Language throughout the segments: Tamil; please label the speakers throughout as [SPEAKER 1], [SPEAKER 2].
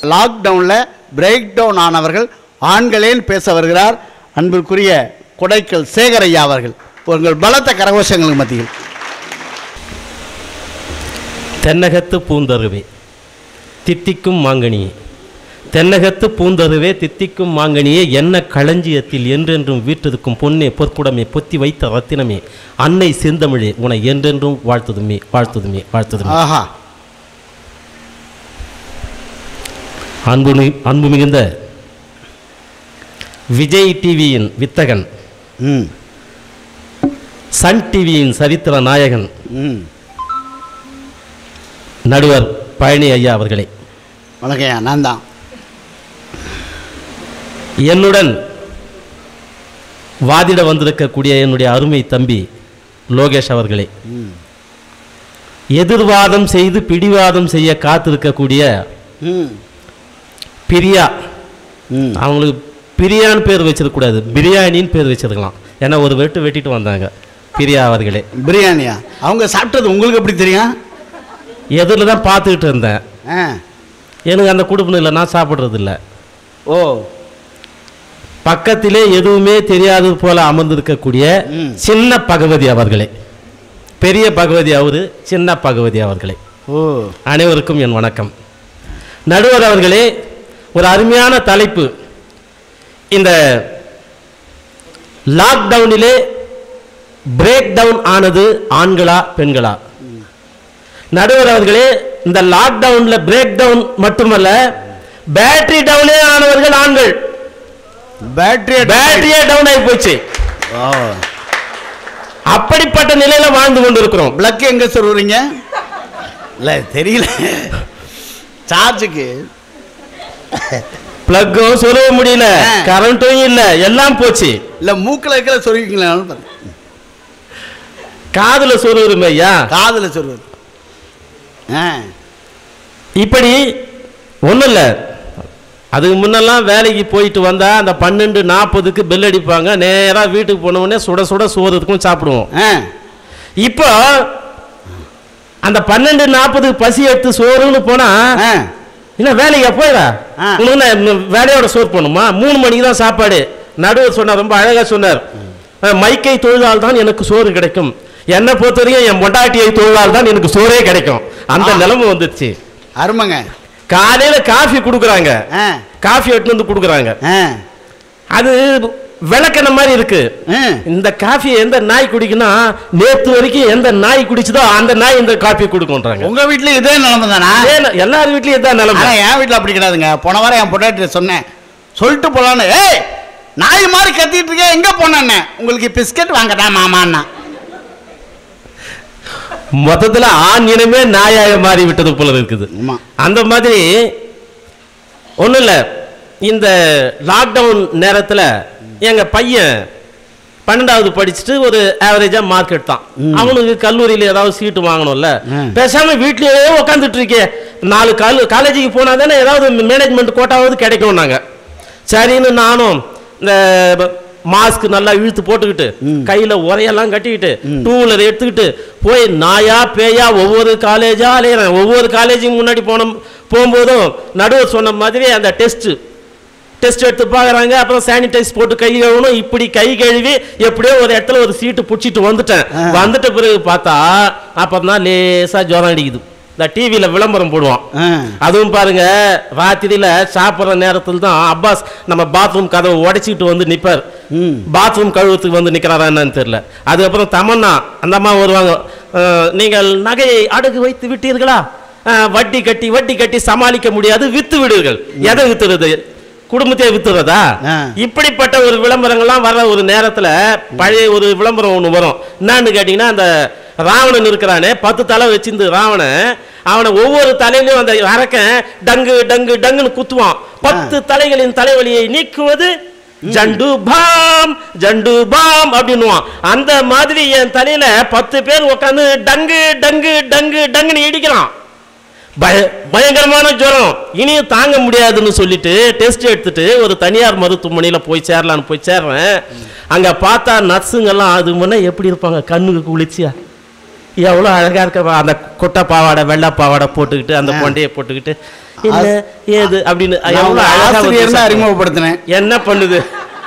[SPEAKER 1] லாக்டவுனில் பிரேக் டவுன் ஆனவர்கள் ஆண்களேன் பேச வருகிறார் அன்பிற்குரிய கொடைக்கல் சேகரையா அவர்கள் உங்கள் பலத்த கரகோஷங்களுக்கு மத்தியில்
[SPEAKER 2] தென்னகத்து பூந்தருவே தித்திக்கும் மாங்கனியே தென்னகத்து பூந்தருவே தித்திக்கும் மாங்கனியே என்ன களஞ்சியத்தில் என்றென்றும் வீற்றிருக்கும் பொன்னே பொற்குடமே பொத்தி வைத்த ரத்தினமே அன்னை செந்தமிழே உனை என்றென்றும் வாழ்த்துதுமே வாழ்த்துதுமே வாழ்த்துதுமே
[SPEAKER 1] ஆஹா
[SPEAKER 2] அன்பு மி- அன்பு மிகுந்த விஜய் டிவியின் வித்தகன்
[SPEAKER 1] ம்
[SPEAKER 2] சன் டிவியின் சரித்திர நாயகன்
[SPEAKER 1] ம்
[SPEAKER 2] நடுவர் பழனி ஐயா அவர்களே
[SPEAKER 1] வணக்கம்யா நான் தான்
[SPEAKER 2] என்னுடன் வாதிட வந்திருக்கக்கூடிய என்னுடைய அருமை தம்பி லோகேஷ் அவர்களே எதிர்வாதம் செய்து பிடிவாதம் செய்ய காத்திருக்கக்கூடிய
[SPEAKER 1] ம்
[SPEAKER 2] பிரியா
[SPEAKER 1] ம்
[SPEAKER 2] அவங்களுக்கு பிரியான்னு பேர் வச்சிருக்கக்கூடாது பிரியாணின்னு பேர் வச்சிருக்கலாம் ஏன்னா ஒரு வெட்டு வெட்டிட்டு வந்தாங்க பிரியா அவர்களே
[SPEAKER 1] பிரியாணியா அவங்க சாப்பிட்டது உங்களுக்கு எப்படி தெரியும்
[SPEAKER 2] எதிரில் தான் பார்த்துக்கிட்டு இருந்தேன்
[SPEAKER 1] ஆ
[SPEAKER 2] எனக்கு அந்த குடும்பம் இல்லை நான் சாப்பிட்றது இல்லை
[SPEAKER 1] ஓ
[SPEAKER 2] பக்கத்திலே எதுவுமே தெரியாதது போல அமர்ந்திருக்கக்கூடிய
[SPEAKER 1] ம்.
[SPEAKER 2] சின்ன பகவதி அவர்களே பெரிய பகவதி அவரு சின்ன பகவதி அவர்களே
[SPEAKER 1] ஓ
[SPEAKER 2] அனைவருக்கும் என் வணக்கம் நடுவர் அவர்களே ஒரு அருமையான தலைப்பு இந்த லாக்டவுனிலே பிரேக் டவுன் ஆனது ஆண்களா பெண்களா நடுவர் அவர்களே இந்த லாக்டவுன்ல பிரேக் டவுன் மட்டுமல்ல பேட்டரி டவுனே ஆனவர்கள் ஆண்கள்
[SPEAKER 1] பேட்டரி
[SPEAKER 2] பேட்டரியே டவுன் ஆகி போச்சு
[SPEAKER 1] ஓ
[SPEAKER 2] அப்படிப்பட்ட நிலையில வாழ்ந்து கொண்டிருக்கிறோம்
[SPEAKER 1] பிளக் எங்க சொல்றீங்க இல்லை தெரியல சார்ஜுக்கு
[SPEAKER 2] பிளக்கும் சொல்ல முடியல
[SPEAKER 1] ஆ.
[SPEAKER 2] கரண்ட்டும் இல்ல எல்லாம் போச்சு
[SPEAKER 1] இல்லை மூக்கில் இருக்கிற சொல்லிருக்கீங்களான்னு பாருங்க
[SPEAKER 2] காதுல சொருவுரிமை ஐயா
[SPEAKER 1] காதில் சொல்வது ஆ
[SPEAKER 2] இப்படி ஒன்றும் இல்லை அதுக்கு முன்னெல்லாம் வேலைக்கு போயிட்டு வந்தா அந்த பன்னெண்டு நாற்பதுக்கு பெல் அடிப்பாங்க நேராக வீட்டுக்கு போன உடனே சுட சுட சோறு இருக்கும் சாப்பிடுவோம்
[SPEAKER 1] ஆ
[SPEAKER 2] இப்போ அந்த பன்னெண்டு நாற்பதுக்கு பசி எடுத்து சோறுன்னு போனா
[SPEAKER 1] ஆ
[SPEAKER 2] என்ன வேலைக்கு போயிடா
[SPEAKER 1] ஆ.
[SPEAKER 2] உனக்கு என்ன வேலையோட சோறு போகணுமா மூணு மணிக்கு தான் சாப்பாடு நடுவர் சொன்னார் ரொம்ப அழகா சொன்னார் அஹ், மைக்கை தொழிலால் தான் எனக்கு சோறு கிடைக்கும் என்னை பொறுத்த வரைக்கும் என் பொண்டாட்டியை தொழிலால் தான் எனக்கு சோறே கிடைக்கும் அந்த
[SPEAKER 1] ஆ.
[SPEAKER 2] நிலைமை வந்துருச்சு
[SPEAKER 1] அருமைங்க
[SPEAKER 2] காலையில காஃபி கொடுக்குறாங்க
[SPEAKER 1] ஆ
[SPEAKER 2] காஃபி எடுத்து வந்து கொடுக்குறாங்க
[SPEAKER 1] ஆ
[SPEAKER 2] அது விளக்கண மாதிரி இருக்கு
[SPEAKER 1] ஆ
[SPEAKER 2] இந்த காஃபி எந்த நாய் குடிக்குன்னா நேத்து வரைக்கும் எந்த நாய் குடிச்சதோ அந்த நாய் இந்த காஃபி கொடுக்குன்றாங்க
[SPEAKER 1] உங்க வீட்ல இதே நிலைமை தானா
[SPEAKER 2] ஏன் எல்லார் வீட்லயும் இதான் நிலைமை
[SPEAKER 1] ஆனா என் வீட்ல அப்படி கிடையாதுங்க போன வாரம் என் பொண்டாட்டி சொன்னேன் சொல்லிட்டு போலான்னு ஏய் நாய் மாதிரி கத்திட்டு இருக்கேன் எங்க போனேன்னு உங்களுக்கு பிஸ்கட் வாங்கடா மாமான்னா
[SPEAKER 2] மொத்தத்துல ஆண் இனமே நாயாக மாறி விட்டது போல இருக்குது
[SPEAKER 1] ஆமா
[SPEAKER 2] அந்த மாதிரி ஒன்றும் இல்லை இந்த லாக்டவுன் நேரத்தில் எங்கள் பையன் பன்னெண்டாவது படிச்சுட்டு ஒரு ஆவரேஜா மார்க் எடுத்தான் அவனுக்கு கல்லூரியில் ஏதாவது சீட்டு வாங்கணும்ல
[SPEAKER 1] ம்.
[SPEAKER 2] பேசாம வீட்லயே உட்காந்துட்டு இருக்கே நாலு கால் காலேஜுக்கு போனா தானே ஏதாவது மேனேஜ்மெண்ட் கோட்டாவது கிடைக்கும் நாங்க சரின்னு நானும் இந்த மாஸ்க் நல்லா இழுத்து போட்டுக்கிட்டு கையில உரையெல்லாம் கட்டிக்கிட்டு டூ வீலர் எடுத்துக்கிட்டு போய் நாயா பேயா ஒவ்வொரு காலேஜா அலையிறேன் ஒவ்வொரு காலேஜுக்கு முன்னாடி போன போகும்போதும் நடுவர் சொன்ன மாதிரி அந்த டெஸ்ட் டெஸ்ட் எடுத்து பார்க்குறாங்க அப்புறம் சானிடைஸ் போட்டு கை கழுவணும் இப்படி கை கழுவி எப்படியோ ஒரு இடத்துல ஒரு சீட்டு பிடிச்சிட்டு வந்துட்டேன்
[SPEAKER 1] ஆ.
[SPEAKER 2] வந்துட்ட பிறகு பார்த்தா அப்பதான் தான் லேசாக ஜுரம் அடிக்குது இந்த டிவியில் விளம்பரம் போடுவான்
[SPEAKER 1] ஆ.
[SPEAKER 2] அதுவும் பாருங்க ராத்திரியில சாப்பிட்ற நேரத்தில் தான் அப்பாஸ் நம்ம பாத்ரூம் கதவை உடைச்சிக்கிட்டு வந்து நிப்பார்
[SPEAKER 1] ம்.
[SPEAKER 2] பாத்ரூம் கழுவத்துக்கு வந்து நிற்கிறாரா என்னன்னு தெரியல அதுக்கப்புறம் தமன்னா அந்த அம்மா வருவாங்க அஹ், நீங்கள் நகையை அடகு வைத்து விட்டீர்களா அஹ், வட்டி கட்டி வட்டி கட்டி சமாளிக்க முடியாது வித்து விடுங்கள் எதை வித்துறது குடும்பத்தையே வித்துறதா
[SPEAKER 1] ஆ.
[SPEAKER 2] இப்படிப்பட்ட ஒரு விளம்பரங்கள்லாம் வர ஒரு நேரத்துல பழைய ஒரு விளம்பரம் ஒன்று வரும் என்னன்னு கேட்டிங்கன்னா அந்த ராவணன் இருக்கிறானே பத்து தலை வச்சிருந்து ராவணன் அவனை ஒவ்வொரு தலையிலையும் அந்த அரக்கன் டங்கு டங்கு டங்குன்னு குத்துவான் பத்து தலைகளின் தலைவலியை நீக்குவது ஜண்டு பாம் ஜண்டு பாம் அப்படின்னுவான் அந்த மாதிரி என் தலையில பத்து பேர் உட்காந்து டங்கு டங்கு டங்கு டங்குன்னு இடிக்கிறான் பய பயங்கரமான ஜுரம் இனியும் தாங்க முடியாதுன்னு சொல்லிட்டு டெஸ்ட் எடுத்துட்டு ஒரு தனியார் மருத்துவமனையில் போய் சேரலான்னு போய் சேர்றேன் அங்கே பார்த்தா நர்ஸுங்கெல்லாம் அது முன்னே எப்படி இருப்பாங்க கண்ணுக்கு குளிர்ச்சியா எவ்வளோ அழகா இருக்க அந்த குட்டை பாவாடை வெள்ளை பாவாடை போட்டுக்கிட்டு அந்த பொண்டையை போட்டுக்கிட்டு என்ன ஏது அப்படின்னு
[SPEAKER 1] நான்
[SPEAKER 2] எவ்வளோ
[SPEAKER 1] உங்க
[SPEAKER 2] அழகா
[SPEAKER 1] ஆசிரியர் தான்
[SPEAKER 2] வந்து
[SPEAKER 1] அறிமுகப்படுத்தினேன்
[SPEAKER 2] என்ன பண்ணுது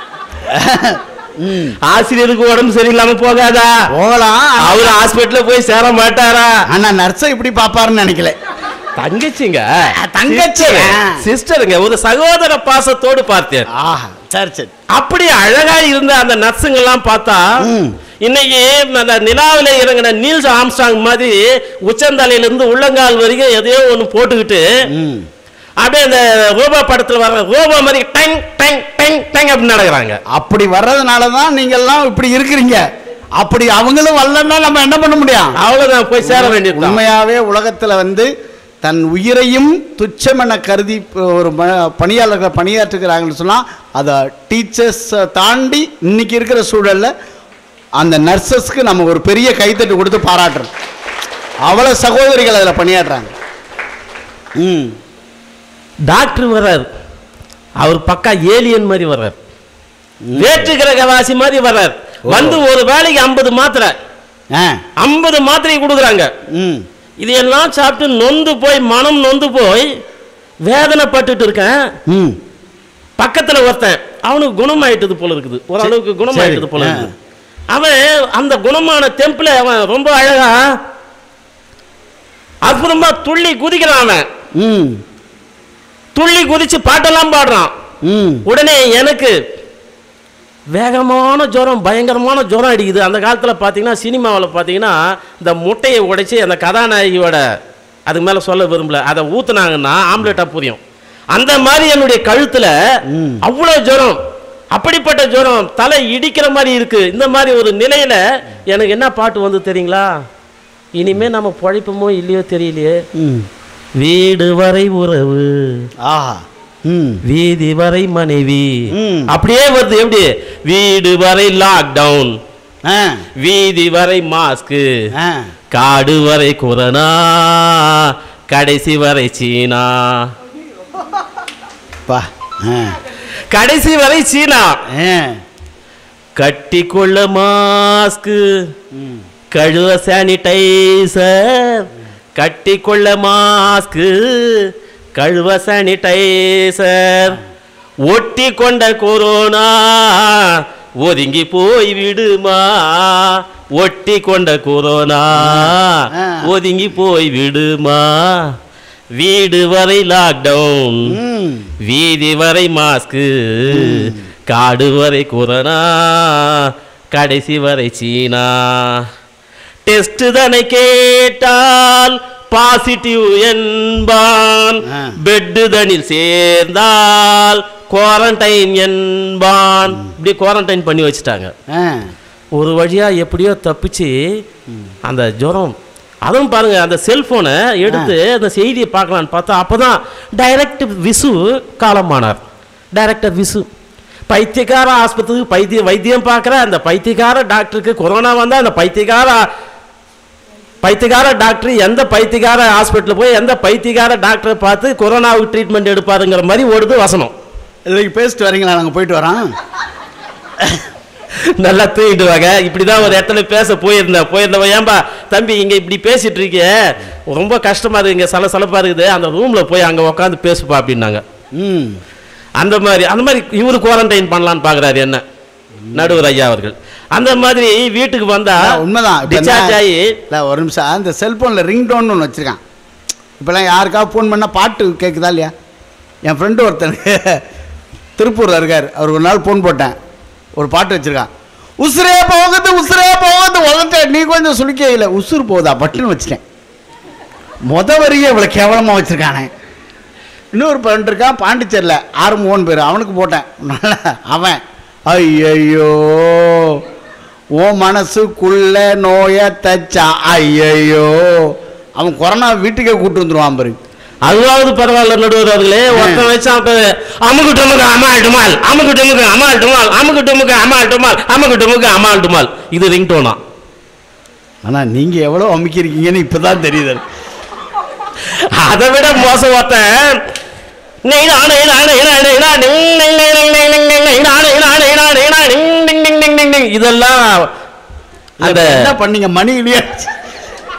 [SPEAKER 1] ம்.
[SPEAKER 2] ஆசிரியருக்கு உடம்பு சரியில்லாம போகாதா
[SPEAKER 1] போகலாம்
[SPEAKER 2] அவர் ஹாஸ்பிட்டல்ல போய் சேர மாட்டாரா
[SPEAKER 1] ஆனா நர்ஸை இப்படி பாப்பாருன்னு நினைக்கல
[SPEAKER 2] தங்கச்சிங்க
[SPEAKER 1] தங்கச்சி.
[SPEAKER 2] சிஸ்டருங்க ஒரு சகோதர பாசத்தோடு பார்த்தேன்
[SPEAKER 1] ஆஹா சரி சரி
[SPEAKER 2] அப்படி அழகா இருந்த அந்த நர்ஸுங்க எல்லாம் பார்த்தா
[SPEAKER 1] ம்.
[SPEAKER 2] இன்னைக்கு அந்த நிலாவில இறங்கின நீல்ஸ் ஆம்ஸ்டாங் மாதிரி உச்சந்தலையில இருந்து உள்ளங்கால் வரைக்கும் எதையோ ஒண்ணு போட்டுக்கிட்டு
[SPEAKER 1] ம்.
[SPEAKER 2] அப்படியே அந்த ரோபோ படத்துல வர ரோபோ மாதிரி டங் டங் டங் டங் அப்படின்னு நடக்கிறாங்க
[SPEAKER 1] அப்படி வர்றதுனால தான் நீங்க எல்லாம் இப்படி இருக்கிறீங்க அப்படி அவங்களும் வரலன்னா நம்ம என்ன பண்ண முடியும்
[SPEAKER 2] அவ்வளவுதான் போய் சேர வேண்டியது
[SPEAKER 1] உண்மையாவே உலகத்துல வந்து தன் உயிரையும் துச்சமென கருதி ஒரு ம- பணியாளர்கள் பணியாற்றுகிறாங்கன்னு சொன்னா அதை டீச்சர்ஸ் தாண்டி இன்னைக்கு இருக்கிற சூழல்ல அந்த நர்சஸ்க்கு நம்ம ஒரு பெரிய கைத்தட்டு கொடுத்து பாராட்டுறோம் அவ்வளவு சகோதரிகள் அதில் பணியாற்றுறாங்க ம்
[SPEAKER 2] டாக்டர் வர்றார் அவர் பக்கா ஏலியன் மாதிரி வர்றார் வேற்று கிரகவாசி மாதிரி வர்றார் வந்து ஒரு வேலைக்கு ஐம்பது மாத்திரை
[SPEAKER 1] ஆ
[SPEAKER 2] ஐம்பது மாத்திரை கொடுக்குறாங்க
[SPEAKER 1] ம்
[SPEAKER 2] இதையெல்லாம் சாப்பிட்டு நொந்து போய் மனம் நொந்து போய் வேதனைப்பட்டுட்டு இருக்கேன்
[SPEAKER 1] ம்
[SPEAKER 2] பக்கத்துல ஒருத்தன் அவனுக்கு குணமாயிட்டது போல இருக்குது ஓரளவுக்கு குணமாயிட்டது போல
[SPEAKER 1] சரி.
[SPEAKER 2] இருக்குது அவன் அந்த குணமான தெம்பில் அவன் ரொம்ப அழகா அற்புதமா துள்ளி குதிக்கிறான் அவன்
[SPEAKER 1] ம்
[SPEAKER 2] துள்ளி குதிச்சு பாட்டெல்லாம் பாடுறான்
[SPEAKER 1] ம்
[SPEAKER 2] உடனே எனக்கு வேகமான ஜுரம் பயங்கரமான ஜுரம் அடிக்குது அந்த காலத்தில் பார்த்தீங்கன்னா சினிமாவில் பார்த்தீங்கன்னா இந்த முட்டையை உடைச்சி அந்த கதாநாயகியோட அதுக்கு மேலே சொல்ல விரும்பல அதை ஊத்துனாங்கன்னா ஆம்லெட்டாக புரியும் அந்த மாதிரி என்னுடைய கழுத்தில்
[SPEAKER 1] ம்.
[SPEAKER 2] அவ்வளோ ஜுரம் அப்படிப்பட்ட ஜுரம் தலை இடிக்கிற மாதிரி இருக்கு இந்த மாதிரி ஒரு நிலையில எனக்கு என்ன பாட்டு வந்து தெரியுங்களா இனிமே நம்ம பொழைப்போமோ இல்லையோ தெரியலையே
[SPEAKER 1] ம்
[SPEAKER 2] வீடு வரை உறவு
[SPEAKER 1] ஆஹா ம்
[SPEAKER 2] வீதி வரை மனைவி
[SPEAKER 1] ம்.
[SPEAKER 2] அப்படியே வருது எப்படி வீடு வரை லாக்டவுன்
[SPEAKER 1] ஆ
[SPEAKER 2] வீதி வரை மாஸ்க்கு
[SPEAKER 1] ஆ
[SPEAKER 2] காடு வரை கொரோனா கடைசி வரை சீனா
[SPEAKER 1] பா ஆ
[SPEAKER 2] கடைசி வரை சீனா
[SPEAKER 1] ஆ
[SPEAKER 2] கட்டிக்கொள்ள மாஸ்க்கு
[SPEAKER 1] ம்
[SPEAKER 2] கழுவ சானிடைசர் கட்டிக்கொள்ள மாஸ்க்கு கழுவ சானிடைசர் ஒட்டி கொண்ட கொரோனா ஒதுங்கி போய் விடுமா ஒட்டி கொண்ட கொரோனா
[SPEAKER 1] ஆ.
[SPEAKER 2] ஒதுங்கி போய் விடுமா வீடு வரை லாக்டவுன்
[SPEAKER 1] ம்
[SPEAKER 2] வீதி வரை மாஸ்க்கு காடு வரை கொரோனா கடைசி வரை சீனா டெஸ்ட் தானே கேட்டால் பாசிட்டிவ் என்பான்
[SPEAKER 1] ஆ.
[SPEAKER 2] பெட்டு தனில் சேர்ந்தால் குவாரண்டைன் என்பான் இப்படி குவாரண்டைன் பண்ணி வச்சுட்டாங்க
[SPEAKER 1] ஆ
[SPEAKER 2] ஒரு வழியா எப்படியோ தப்பிச்சு அந்த ஜுரம் அதுவும் பாருங்க அந்த செல்போனை எடுத்து அந்த செய்தியை பார்க்கலான்னு பார்த்தா அப்பதான் டைரக்ட் விசு காலமானார் டைரக்டர் விசு பைத்தியக்கார ஆஸ்பத்திரிக்கு பைத்திய வைத்தியம் பார்க்குற அந்த பைத்தியக்கார டாக்டருக்கு கொரோனா வந்தா அந்த பைத்தியக்கார பைத்தியக்கார டாக்டர் எந்த பைத்தியக்கார ஹாஸ்பிட்டல் போய் எந்த பைத்தியக்கார டாக்டரை பார்த்து கொரோனாவுக்கு ட்ரீட்மெண்ட் எடுப்பாருங்கிற மாதிரி ஓடுது வசனம்
[SPEAKER 1] இதுக்கு பேசிட்டு வரீங்களா நாங்கள் போயிட்டு வரோம்
[SPEAKER 2] நல்லா தூங்கிட்டு வாங்க இப்படிதான் ஒரு இடத்துல பேச போயிருந்தேன் போயிருந்தவன் ஏன்பா தம்பி இங்க இப்படி பேசிட்டு இருக்கிய ரொம்ப கஷ்டமா இருக்கு இங்க சல சலப்பா இருக்குது அந்த ரூம்ல போய் அங்க உட்காந்து பேசுப்பா அப்படின்னாங்க
[SPEAKER 1] ம்
[SPEAKER 2] அந்த மாதிரி அந்த மாதிரி இவரு குவாரண்டைன் பண்ணலான்னு பாக்குறாரு என்ன நடுவர் ஐயா அவர்கள் அந்த மாதிரி வீட்டுக்கு வந்தா
[SPEAKER 1] அதான் உண்மைதான் இப்ப
[SPEAKER 2] டிஸ்சார்ஜ்
[SPEAKER 1] என்ன-
[SPEAKER 2] ஆகி
[SPEAKER 1] இல்ல, ஒரு நிமிஷம் அந்த செல்ஃபோனில் ரிங் டோன் ஒன்று வச்சுருக்கான் இப்போலாம் யாருக்காவது ஃபோன் பண்ணால் பாட்டு கேட்குதா இல்லையா என் ஃப்ரெண்டு ஒருத்தனுக்கு திருப்பூரில் இருக்கார் அவர் ஒரு நாள் ஃபோன் போட்டேன் ஒரு பாட்டு வச்சுருக்கான் உசுரே போகுது உசுரே போகுது உதட்டேன் நீ கொஞ்சம் சுளிக்கே இல்லை உசுறு போகுதா பட்டுன்னு வச்சுட்டேன் முத வரியே இவ்வளோ கேவலமாக வச்சுருக்கானே இன்னொரு ஃப்ரெண்ட் இருக்கான் பாண்டிச்சேரியில் ஆறுமுகன் பேர் அவனுக்கு போட்டேன் நல்லா அவன் ஐயையோ ஓ மனசுக்குள்ள நோய தச்சா ஐயையோ அவன் கொரோனா வீட்டுக்கே கூட்டு வந்துருவான் பாரு
[SPEAKER 2] அதுவாவது பரவாயில்ல நடுவர் அவர்களே ஒருத்தன் வச்சான் அப்ப, அமுக்கு டுமுக்கு அமால் டுமால் அமுக்கு டுமுக்கு அமால் டுமால் அமுக்கு டுமுக்கு அமால் டுமால் அமுக்கு டுமுக்கு அமால் டுமால் இது ரிங் டோனா
[SPEAKER 1] ஆனால் நீங்கள் எவ்வளோ அமுக்கியிருக்கீங்கன்னு இப்போ தான் தெரியுது
[SPEAKER 2] அதை விட மோசம் ஒருத்தன் இதெல்லாம் அந்த
[SPEAKER 1] என்ன பண்ணீங்க மணி இல்லையா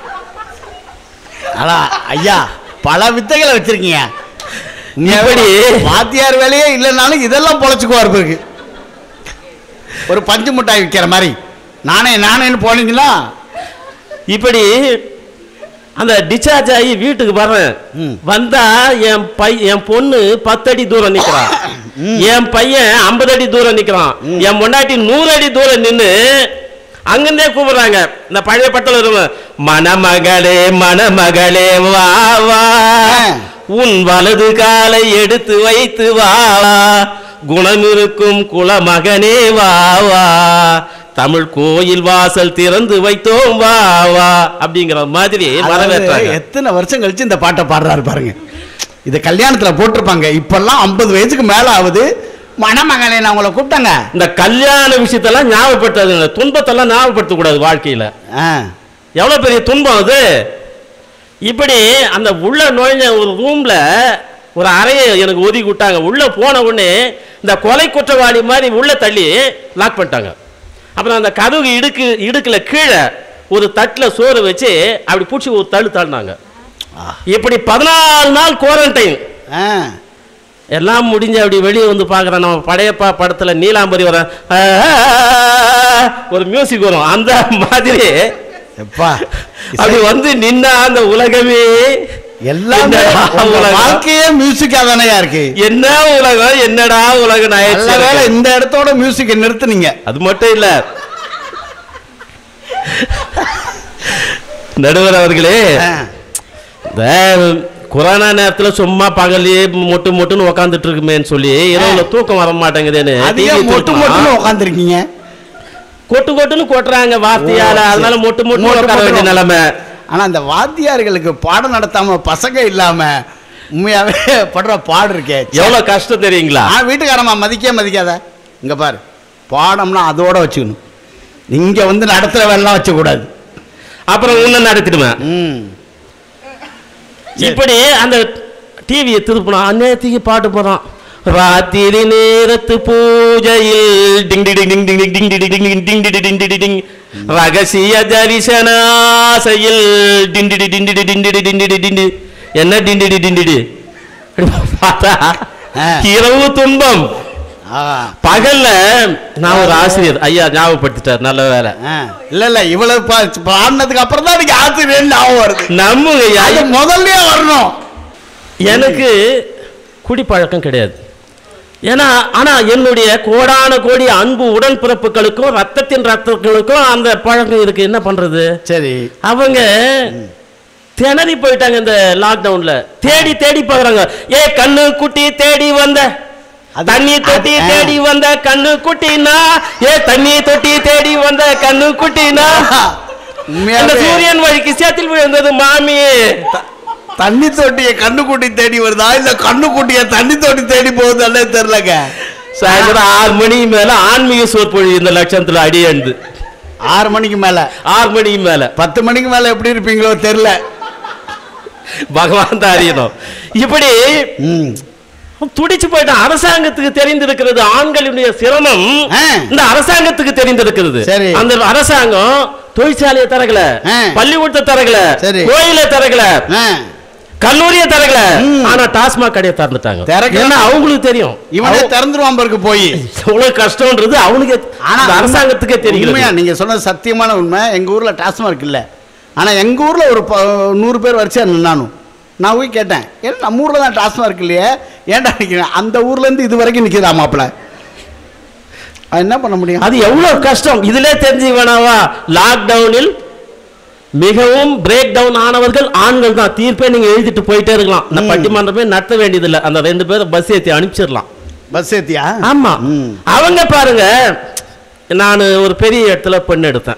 [SPEAKER 1] அடா ஐயா பல வித்தைகளை வச்சிருக்கீங்க
[SPEAKER 2] இப்படி
[SPEAKER 1] வாத்தியார் வேலையே இல்லைனாலும் இதெல்லாம் பொழைச்சுக்குவார் பிறகு ஒரு பஞ்சு மிட்டாய் விற்கிற மாதிரி நானே நானேன்னு போனீங்கன்னா
[SPEAKER 2] இப்படி அந்த டிஸ்சார்ஜ் ஆகி வீட்டுக்கு வர்றேன்
[SPEAKER 1] ம்.
[SPEAKER 2] வந்தா என் பை என் பொண்ணு பத்தடி தூரம் நிக்கிறான் என் பையன் ஐம்பது அடி தூரம் நிக்கிறான் என் பொண்டாட்டி நூறு அடி தூரம் நின்னு அங்கிருந்தே கூப்பிடுறாங்க இந்த பழைய பட்டல இருக்கும் மணமகளே மணமகளே வா வா
[SPEAKER 1] ஆ.
[SPEAKER 2] உன் வலது காலை எடுத்து வைத்து வா வா. குணம் இருக்கும் குலமகனே வா வா தமிழ் கோயில் வாசல் திறந்து வைத்தோம் வா வா அப்படிங்கிற மாதிரி
[SPEAKER 1] அதாவது
[SPEAKER 2] வரவேற்றாங்க
[SPEAKER 1] எத்தனை வருஷம் கழிச்சு இந்த பாட்டை பாடுறாரு பாருங்க இதை கல்யாணத்துல போட்டிருப்பாங்க இப்பெல்லாம் ஐம்பது வயசுக்கு மேல ஆகுது மணமகளே நான் உங்களை கூப்பிட்டாங்க
[SPEAKER 2] இந்த கல்யாண விஷயத்தெல்லாம் ஞாபகப்படுத்தாதுங்க துன்பத்தெல்லாம் ஞாபகப்படுத்த கூடாது வாழ்க்கையில
[SPEAKER 1] ஆ,
[SPEAKER 2] எவ்வளவு பெரிய துன்பம் அது இப்படி அந்த உள்ள நுழைஞ்ச ஒரு ரூம்ல ஒரு அறையை எனக்கு ஒதுக்கி விட்டாங்க உள்ள போன உடனே இந்த கொலை குற்றவாளி மாதிரி உள்ள தள்ளி லாக் பண்ணிட்டாங்க அப்புறம் அந்த கதவு இடுக்கு இடுக்குல கீழே ஒரு தட்டுல சோறு வச்சு அப்படி பிடிச்சி ஒரு தள்ளு தள்ளினாங்க
[SPEAKER 1] ஆ.
[SPEAKER 2] இப்படி பதினாலு நாள் குவாரண்டைன்
[SPEAKER 1] ஆ.
[SPEAKER 2] எல்லாம் முடிஞ்சு அப்படி வெளியே வந்து பார்க்குறேன் நம்ம படையப்பா படத்தில் நீலாம்பரி வர ஆ, ஒரு மியூசிக் வரும் அந்த மாதிரி
[SPEAKER 1] எப்பா
[SPEAKER 2] அப்படி வந்து நின்னா அந்த உலகமே
[SPEAKER 1] எல்லாமே
[SPEAKER 2] என்னடா
[SPEAKER 1] உங்க
[SPEAKER 2] உலகம்?
[SPEAKER 1] வாழ்க்கையே மியூசிக்கா தானேயா இருக்கு
[SPEAKER 2] என்ன உலகம் என்னடா உலகம் நான்
[SPEAKER 1] நல்ல வேளை
[SPEAKER 2] ஆயிடுச்சு
[SPEAKER 1] இந்த இடத்தோட மியூசிக்கை நிறுத்துனீங்க
[SPEAKER 2] அது மட்டும் இல்ல நடுவர் அவர்களே
[SPEAKER 1] ஆ.
[SPEAKER 2] இந்த கொரோனா நேரத்துல சும்மா பகல்லே மொட்டு மொட்டுன்னு உக்காந்துட்டு இருக்குமேன்னு சொல்லி இரவுல தூக்கம் வர மாட்டேங்குதுன்னு
[SPEAKER 1] அதிக
[SPEAKER 2] TV
[SPEAKER 1] மொட்டு
[SPEAKER 2] தூக்கமா?
[SPEAKER 1] மொட்டுன்னு உட்காந்துருக்கீங்க
[SPEAKER 2] கொட்டு கொட்டுன்னு கொட்டுறாங்க வார்த்தையால
[SPEAKER 1] ஓ, சரி.
[SPEAKER 2] அதனால மொட்டு மொட்டு
[SPEAKER 1] மொட்டு
[SPEAKER 2] உட்கார வேண்டிய
[SPEAKER 1] மொட்டு.
[SPEAKER 2] நிலைமை
[SPEAKER 1] ஆனா அந்த வாத்தியார்களுக்கு பாடம் நடத்தாம பசங்க இல்லாம உண்மையாவே படுற பாடு இருக்கே
[SPEAKER 2] எவ்வளவு கஷ்டம் தெரியுங்களா
[SPEAKER 1] நான் வீட்டுக்காரம்மா மதிக்கவே மதிக்காத இங்க பாரு பாடம்னா அதோட வச்சுக்கணும் இங்க வந்து நடத்துற வேலைலாம் வச்சக்கூடாது
[SPEAKER 2] அப்புறம் உன்ன நடத்திடுவேன்
[SPEAKER 1] ம் சரி.
[SPEAKER 2] இப்படி அந்த டிவியை திருப்பினா அந்நேரத்துக்கு பாட்டு போறான் ராத்திரி நேரத்து பூஜையில் டிங் டிங் டிங் டிங் டிங் டிங் டிங் டிங் டிங் டிங் டிங் டிங் டிங் டிங் ரகசிய தரிசனாசையில் டிண்டிடி டிண்டிடி டிண்டிடி டிண்டிடி டிண்டி என்ன டிண்டிடி டிண்டிடி பார்த்தா
[SPEAKER 1] ஆ.
[SPEAKER 2] இரவு துன்பம்
[SPEAKER 1] ஆ
[SPEAKER 2] பகல்ல நான் ஒரு ஆசிரியர் ஐயா ஞாபகப்படுத்திட்டார் நல்ல வேலை
[SPEAKER 1] ஆ. இல்ல இல்ல இவ்வளவு பா- பாடினதுக்கு அப்புறம் தான் எனக்கு ஆசிரியர் ஞாபகம் வருது
[SPEAKER 2] நம்புங்க ஐயா
[SPEAKER 1] அது முதல்லயே வரணும்
[SPEAKER 2] எனக்கு குடிப்பழக்கம் கிடையாது ஏன்னா ஆனா என்னுடைய கோடான கோடி அன்பு உடன்பிறப்புகளுக்கும் ரத்தத்தின் ரத்தங்களுக்கும் அந்த பழக்கம் இருக்கு என்ன பண்றது
[SPEAKER 1] சரி
[SPEAKER 2] அவங்க திணறி போயிட்டாங்க இந்த லாக்டவுன்ல தேடி தேடி பாக்குறாங்க ஏ கண்ணு குட்டி தேடி வந்த
[SPEAKER 1] அது-
[SPEAKER 2] தண்ணி தொட்டி
[SPEAKER 1] அது- ஆ.
[SPEAKER 2] தேடி வந்த கண்ணு குட்டினா ஏ தண்ணி தொட்டி தேடி வந்த கண்ணு குட்டினா அந்த
[SPEAKER 1] உண்மையாவே
[SPEAKER 2] சூரியன் வழிக்கு சேத்தில் விழுந்தது மாமி
[SPEAKER 1] த- தண்ணி தொட்டிய கண்ணுக்குட்டி தேடி வருதா இல்ல கண்ணுக்குட்டிய தண்ணி தொட்டி தேடி போகுதுன்னே தெரியலங்க
[SPEAKER 2] சாயந்தரம் ஆறு மணிக்கு மேல ஆன்மீக சொற்பொழி இந்த லட்சத்துல அடியண்டு
[SPEAKER 1] ஆறு மணிக்கு மேல
[SPEAKER 2] ஆறு மணிக்கு மேல
[SPEAKER 1] பத்து மணிக்கு மேல எப்படி இருப்பீங்களோ தெரியல
[SPEAKER 2] பகவான் தான் அறியணும் இப்படி
[SPEAKER 1] ம்
[SPEAKER 2] துடிச்சு போயிட்டான் அரசாங்கத்துக்கு தெரிந்திருக்கிறது ஆண்களுடைய சிரமம்
[SPEAKER 1] ஆ.
[SPEAKER 2] இந்த அரசாங்கத்துக்கு தெரிந்திருக்கிறது
[SPEAKER 1] சரி.
[SPEAKER 2] அந்த அரசாங்கம் தொழிற்சாலையை தரகல
[SPEAKER 1] ஆ.
[SPEAKER 2] பள்ளிக்கூடத்தை தரகல
[SPEAKER 1] சரி.
[SPEAKER 2] கோயிலை தரகல
[SPEAKER 1] ஆ.
[SPEAKER 2] கல்லூரியை தரகல
[SPEAKER 1] ம்.
[SPEAKER 2] ஆனா டாஸ்மாக் கடையை திறந்துட்டாங்க
[SPEAKER 1] திறக்கல.
[SPEAKER 2] ஏன்னா அவங்களுக்கு தெரியும்
[SPEAKER 1] இவனே
[SPEAKER 2] அவ-
[SPEAKER 1] திறந்துருவான் பாருக்கு போய்
[SPEAKER 2] எவ்வளவு கஷ்டம்ன்றது அவனுக்கு
[SPEAKER 1] ஆனா
[SPEAKER 2] இந்த அரசாங்கத்துக்கே
[SPEAKER 1] உண்மையா
[SPEAKER 2] தெரிகிறது
[SPEAKER 1] நீங்க சொன்னது சத்தியமான உண்மை எங்க ஊர்ல டாஸ்மார்க் இல்ல ஆனா எங்க ஊர்ல ஒரு ப- நூறு பேர் வரிசையா நின்னானும் நான் போய் கேட்டேன் ஏன்னா நம்ம ஊர்ல தான் டாஸ்மார்க் இல்லையே ஏன்டா நிக்கிறேன் அந்த ஊர்ல இருந்து இது வரைக்கும் நிக்குதா மாப்பிள அது என்ன பண்ண முடியும்
[SPEAKER 2] அது எவ்வளவு கஷ்டம் இதுல தெரிஞ்சு வேணாவா லாக்டவுனில் மிகவும் பிரேக் டவுன் ஆனவர்கள் ஆண்கள் தான் தீர்ப்பே நீங்க எழுதிட்டு போயிட்டே இருக்கலாம் இந்த
[SPEAKER 1] ம்.
[SPEAKER 2] பட்டிமன்றமே நடத்த வேண்டியதில்லை அந்த ரெண்டு பேரும் பஸ் ஏத்தி அனுப்பிச்சிடலாம்
[SPEAKER 1] பஸ் ஏத்தியா
[SPEAKER 2] ஆமா
[SPEAKER 1] ம்.
[SPEAKER 2] அவங்க பாருங்க நான் ஒரு பெரிய இடத்துல பெண் எடுத்தேன்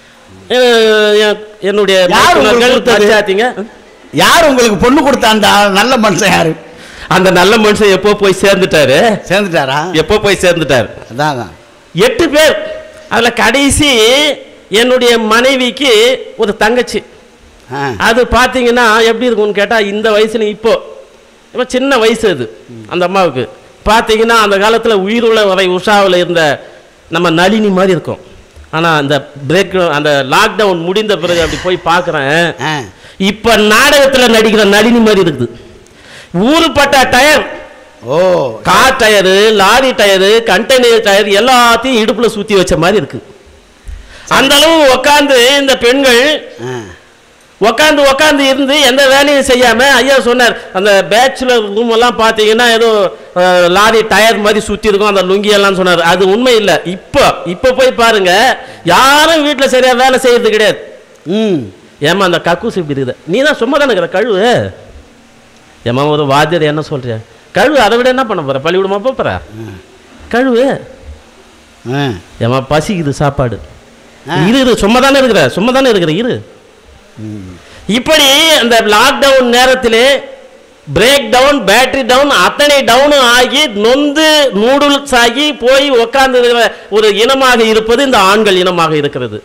[SPEAKER 2] அஹ் என்- என்னுடைய
[SPEAKER 1] யார் உங்களுக்கு
[SPEAKER 2] மைத்துனர்கள்,
[SPEAKER 1] கொடுத்தது?
[SPEAKER 2] பஞ்சாயத்துங்க
[SPEAKER 1] யார் உங்களுக்கு பொண்ணு கொடுத்தாண்டா நல்ல மனுஷன் யாரு
[SPEAKER 2] அந்த நல்ல மனுஷன் எப்போ போய் சேர்ந்துட்டாரு
[SPEAKER 1] சேர்ந்துட்டாரா
[SPEAKER 2] எப்போ போய் சேர்ந்துட்டாரு
[SPEAKER 1] அதான் அதான்
[SPEAKER 2] எட்டு பேர் அதுல கடைசி என்னுடைய மனைவிக்கு ஒரு தங்கச்சி
[SPEAKER 1] ஆ.
[SPEAKER 2] அது பார்த்தீங்கன்னா எப்படி இருக்கும்னு கேட்டால் இந்த வயசுல இப்போ இப்போ சின்ன வயசு அது அந்த அம்மாவுக்கு பார்த்தீங்கன்னா அந்த காலத்தில் உயிருள்ள வரை உஷாவில் இருந்த நம்ம நளினி மாதிரி இருக்கும் ஆனால் அந்த பிரேக் அந்த லாக்டவுன் முடிந்த பிறகு அப்படி போய் பார்க்குறேன்
[SPEAKER 1] ஆ.
[SPEAKER 2] இப்ப நாடகத்துல நடிக்கிற நளினி மாதிரி இருக்குது ஊருப்பட்ட டயர்
[SPEAKER 1] ஓ
[SPEAKER 2] car tyre lorry tyre container tyre எல்லாத்தையும் இடுப்புல சுத்தி வச்ச மாதிரி இருக்கு அந்த அளவு உட்காந்து இந்த பெண்கள்
[SPEAKER 1] ஆ.
[SPEAKER 2] உட்காந்து உட்காந்து இருந்து எந்த வேலையும் செய்யாம ஐயா சொன்னார் அந்த பேச்சுலர் ரூம் எல்லாம் பார்த்தீங்கன்னா ஏதோ அஹ், லாரி டயர் மாதிரி சுத்தி இருக்கும் அந்த லுங்கி எல்லாம் சொன்னார் அது உண்மை இல்லை இப்போ இப்போ போய் பாருங்க யாரும் வீட்டில் சரியா வேலை செய்யறது கிடையாது
[SPEAKER 1] ம்
[SPEAKER 2] ஏமா அந்த கக்கூஸ் இப்படி இருக்குது நீ தான் சும்மா தானே இருக்கிற கழுவு ஏமா ஒரு வாத்தியர் என்ன சொல்றிய கழுவு அதை விட என்ன பண்ண போற பள்ளிவிடமா போற கழுவு
[SPEAKER 1] ஆ
[SPEAKER 2] ஏமா பசிக்குது சாப்பாடு
[SPEAKER 1] ஆ.
[SPEAKER 2] இரு இரு சும்மா தானே இருக்கிற சும்மா தானே இருக்கிற இரு இப்படி அந்த லாக்டவுன் நேரத்திலே பிரேக் டவுன் பேட்டரி டவுன் அத்தனை டவுனும் ஆகி நொந்து நூடுல்ஸ் ஆகி போய் உட்கார்ந்து ஒரு இனமாக இருப்பது இந்த ஆண்கள் இனமாக இருக்கிறது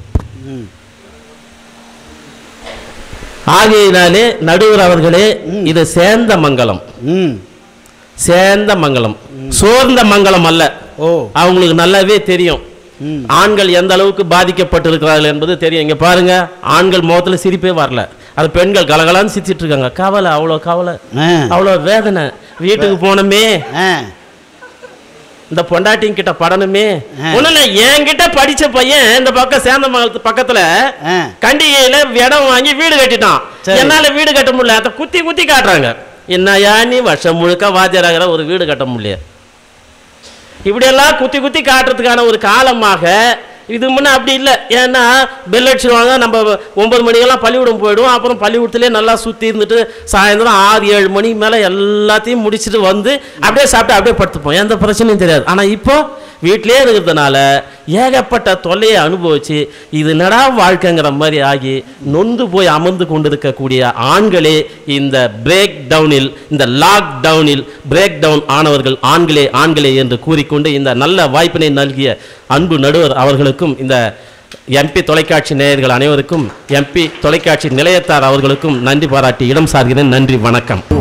[SPEAKER 2] ஆகையினாலே நடுவர் அவர்களே இது சேர்ந்த மங்கலம்
[SPEAKER 1] ம்
[SPEAKER 2] சேர்ந்த மங்கலம் சோர்ந்த மங்கலம் அல்ல
[SPEAKER 1] ஓ
[SPEAKER 2] அவங்களுக்கு நல்லாவே தெரியும்
[SPEAKER 1] ம்
[SPEAKER 2] ஆண்கள் எந்த அளவுக்கு பாதிக்கப்பட்டிருக்கிறார்கள் என்பது தெரியும் இங்க பாருங்க ஆண்கள் முகத்துல சிரிப்பே வரல அது பெண்கள் கலகலான்னு சிரிச்சிட்டு இருக்காங்க கவலை அவ்வளோ கவலை
[SPEAKER 1] ஆ
[SPEAKER 2] அவ்வளோ வேதனை வீட்டுக்கு போனோமே
[SPEAKER 1] ஆ
[SPEAKER 2] இந்த பொண்டாட்டிங்க கிட்ட படணுமே
[SPEAKER 1] ஆ.
[SPEAKER 2] ஒண்ணும் இல்ல என்கிட்ட படிச்ச பையன் இந்த பக்கம் சேந்த மங்கலத்து பக்கத்துல
[SPEAKER 1] ஆ
[SPEAKER 2] கண்டிகையில இடம் வாங்கி வீடு கட்டிட்டான்
[SPEAKER 1] சரி.
[SPEAKER 2] என்னால வீடு கட்ட முடியல அதை குத்தி குத்தி காட்டுறாங்க என்னையா நீ வருஷம் முழுக்க வாத்தியாராகிற ஒரு வீடு கட்ட முடியல இப்படியெல்லாம் குத்தி குத்தி காட்டுறதுக்கான ஒரு காலமாக இது முன்ன அப்படி இல்லை ஏன்னா பெல் அடிச்சிருவாங்க நம்ம ஒன்பது மணிக்கெல்லாம் பள்ளிக்கூடம் போயிடுவோம் அப்புறம் பள்ளிக்கூடத்துலேயே நல்லா சுற்றி இருந்துட்டு சாயந்தரம் ஆறு ஏழு மணிக்கு மேலே எல்லாத்தையும் முடிச்சுட்டு வந்து அப்படியே சாப்பிட்டு அப்படியே படுத்துப்போம் எந்த பிரச்சனையும் தெரியாது ஆனால் இப்போ வீட்டிலே இருக்கிறதுனால ஏகப்பட்ட தொல்லையை அனுபவிச்சு இது என்னடா வாழ்க்கைங்கிற மாதிரி ஆகி நொந்து போய் அமர்ந்து கொண்டிருக்கக்கூடிய ஆண்களே இந்த பிரேக் டவுனில் இந்த லாக் டவுனில் பிரேக் டவுன் ஆனவர்கள் ஆண்களே ஆண்களே என்று கூறிக்கொண்டு இந்த நல்ல வாய்ப்பினை நல்கிய அன்பு நடுவர் அவர்களுக்கும் இந்த எம்பி தொலைக்காட்சி நேயர்கள் அனைவருக்கும் எம்பி தொலைக்காட்சி நிலையத்தார் அவர்களுக்கும் நன்றி பாராட்டி இடம் சார்கிறேன் நன்றி வணக்கம்